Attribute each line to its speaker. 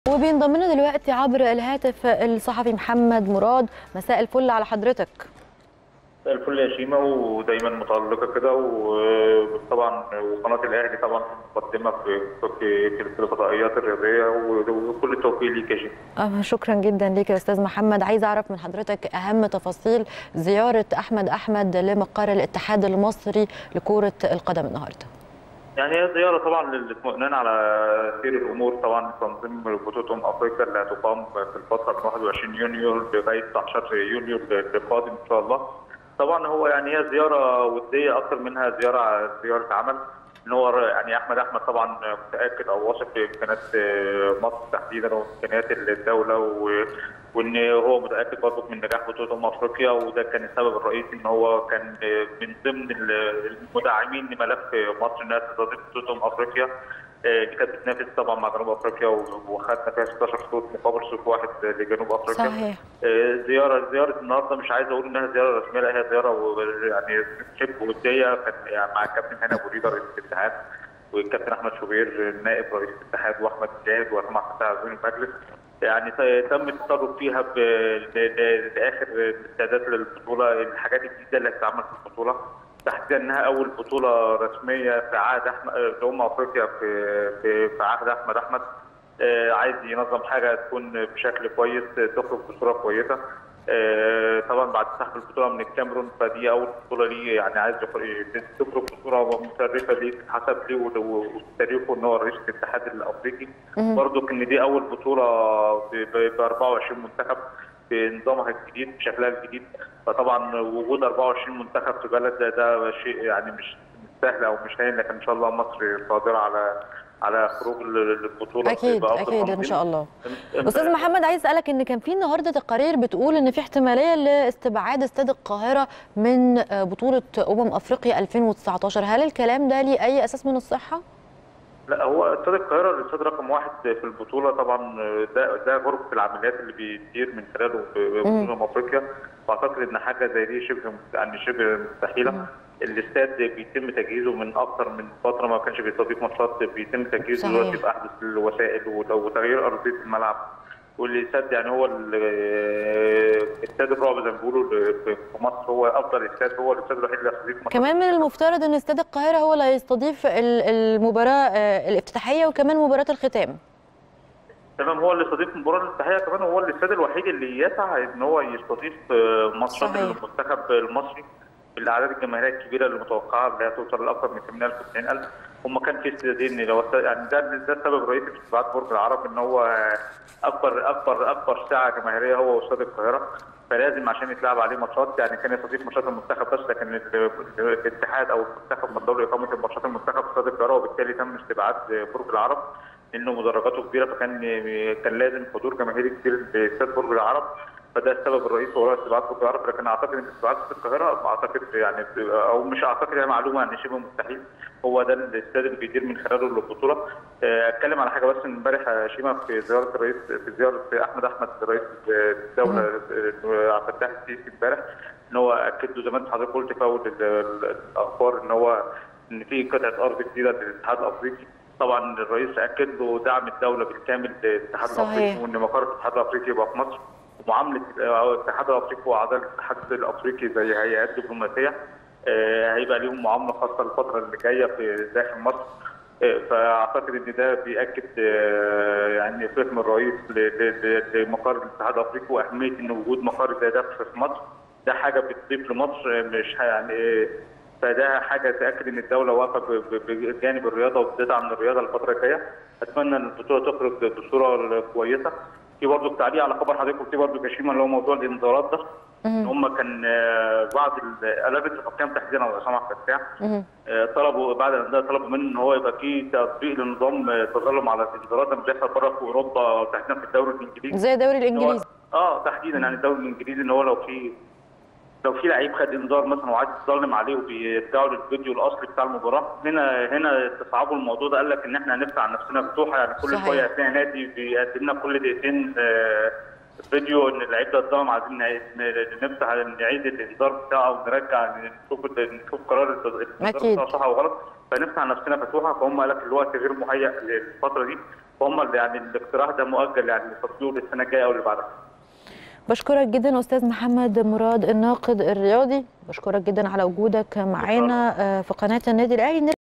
Speaker 1: وبينضم لنا دلوقتي عبر الهاتف الصحفي محمد مراد مساء الفل على حضرتك
Speaker 2: مساء الفل يا شيماء ودايما متألقة كده وطبعا وقناة الأهلي طبعا مقدمة في في في الفضائيات الرياضية وكل التوفيق ليك يا شيماء.
Speaker 1: آه، شكرا جدا ليك يا استاذ محمد عايز اعرف من حضرتك اهم تفاصيل زياره احمد احمد لمقر الاتحاد المصري لكره القدم النهارده
Speaker 2: يعني هي زيارة طبعا للاطمئنان على سير الأمور طبعا تنظيم بطولة أمم أفريقيا اللي هتقام في الفترة من 21 يونيو لغاية 19 يوليو القادم إن شاء الله. طبعا هو يعني هي زياره وديه اكثر منها زياره زياره عمل ان هو يعني احمد احمد طبعا متاكد او واثق في امكانيات مصر تحديدا وامكانيات الدوله و... وان هو متاكد برضه من نجاح بطوله امم افريقيا وده كان السبب الرئيسي ان هو كان من ضمن المدعمين لملف مصر انها تستضيف بطوله امم افريقيا اللي كانت بتنافس طبعا مع جنوب افريقيا وخدنا فيها 16 صوت مقابل صوت واحد لجنوب افريقيا
Speaker 1: صحيح
Speaker 2: زياره زياره النهارده مش عايز اقول انها زياره رسميه لا هي زياره يعني شبه وديه كانت يعني مع الكابتن هاني ابو ريده رئيس الاتحاد والكابتن احمد شوبير نائب رئيس الاتحاد واحمد جاد وسمع فتاح عزوين المجلس يعني تم التطرق فيها لاخر الاستعدادات للبطوله الحاجات الجديده اللي هتتعمل في البطوله تحديدا انها اول بطوله رسميه في عهد احمد امم افريقيا في في, في عهد احمد احمد آه عايز ينظم حاجه تكون بشكل كويس تخرج بصوره كويسه آه طبعا بعد سحب البطوله من الكاميرون فدي اول بطوله ليه يعني عايز تخرج بصوره مشرفه ليه تتحسب ليه وتاريخه ان هو رئيس الاتحاد الافريقي برضو ان دي اول بطوله ب 24 منتخب بنظامها الجديد بشكلها الجديد فطبعا وجود 24 منتخب في بلد ده, ده شيء يعني مش سهل او مش هين لكن ان شاء الله مصر قادره على على خروج البطوله
Speaker 1: اكيد اكيد ان شاء الله استاذ محمد عايز اسالك ان كان في النهارده تقارير بتقول ان في احتماليه لاستبعاد استاد القاهره من بطوله امم افريقيا 2019 هل الكلام ده ليه اي اساس من الصحه؟
Speaker 2: لا هو استاد القاهره الاستاد رقم واحد في البطوله طبعا ده ده غرفه العمليات اللي بيدير من خلاله بطوله افريقيا واعتقد ان حاجه زي دي شبه يعني شبه مستحيله الاستاد بيتم تجهيزه من اكثر من فتره ما كانش بيستضيف ماتشات بيتم تجهيزه دلوقتي باحدث الوسائل وتغيير ارضيه الملعب والاستاد يعني هو الاستاد الرعب زي ما بيقولوا في مصر هو افضل استاد هو الاستاد الوحيد اللي هيستضيف مصر
Speaker 1: كمان من المفترض ان استاد القاهره هو اللي هيستضيف المباراه الافتتاحيه وكمان مباراه الختام
Speaker 2: تمام هو اللي يستضيف المباراه الافتتاحيه كمان هو الاستاد الوحيد اللي يسعى ان هو يستضيف ماتشات المنتخب المصري بالاعداد الجماهيريه الكبيره اللي متوقعه اللي هتوصل لاكثر من 80000 90000 هم كان في استادين لو يعني ده ده السبب الرئيسي في استبعاد برج العرب ان هو اكبر اكبر اكبر ساعه جماهيريه هو استاد القاهره فلازم عشان يتلعب عليه ماتشات يعني كان يستضيف ماتشات المنتخب بس لكن الاتحاد او المنتخب مضوا اقامه الماتشات المنتخب في استاد القاهره وبالتالي تم استبعاد برج العرب لانه مدرجاته كبيره فكان كان لازم حضور جماهيري كبير لاستاد برج العرب فده السبب الرئيسي وراء استبعاد برج العرب لكن اعتقد ان استبعاد استاد القاهره اعتقد يعني او مش اعتقد هي معلومه يعني شبه مستحيل هو ده الاستاد اللي بيدير من خلاله البطوله اتكلم على حاجه بس امبارح شيما في زياره الرئيس في زياره احمد احمد رئيس الدوله عبد الفتاح السيسي امبارح ان هو اكد له زي ما انت حضرتك قلت في اول الاخبار ان هو ان في قطعه ارض جديده للاتحاد الافريقي طبعا الرئيس اكد له دعم الدوله بالكامل للاتحاد الافريقي وان مقر الاتحاد الافريقي يبقى في مصر ومعامله الاتحاد الافريقي واعضاء الاتحاد الافريقي زي هيئات دبلوماسيه هيبقى ليهم معامله خاصه الفتره اللي جايه في داخل مصر فاعتقد ان ده بياكد يعني فهم الرئيس لمقر الاتحاد الافريقي واهميه ان وجود مقر زي ده في مصر ده حاجه بتضيف لمصر مش يعني فده حاجه تاكد ان الدوله واقفه بجانب الرياضه وبتدعم الرياضه الفتره الجايه اتمنى ان البطوله تخرج بصوره كويسه في برضه تعليق على خبر حضرتك قلت برضه كشيما اللي هو موضوع الانذارات ده ان هم كان بعض لجنه الحكام تحديدا او عصام عبد الفتاح طلبوا بعد الانديه طلبوا منه ان هو يبقى في تطبيق لنظام تظلم على الانذارات لما بيحصل بره في اوروبا تحديدا في الدوري الانجليزي
Speaker 1: زي الدوري الانجليزي
Speaker 2: اه تحديدا يعني الدوري الانجليزي ان هو لو في لو في لعيب خد انذار مثلا وعايز يتظلم عليه وبيرجعوا للفيديو الاصلي بتاع المباراه هنا هنا استصعبوا الموضوع ده قال لك ان احنا هنفتح على نفسنا فتوحه يعني كل شويه هتلاقي نادي بيقدم لنا كل دقيقتين فيديو ان اللعيب ده اتظلم عايزين نفتح نعيد الانذار بتاعه ونرجع نشوف نشوف قرار الانذار بتاعه صح او غلط فنفتح على نفسنا فتوحه فهم قال لك الوقت غير مهيأ للفتره دي فهم اللي يعني الاقتراح ده مؤجل يعني لتطبيقه للسنه الجايه او اللي بعدها
Speaker 1: بشكرك جدا استاذ محمد مراد الناقد الرياضي بشكرك جدا على وجودك معانا في قناه النادي الاهلي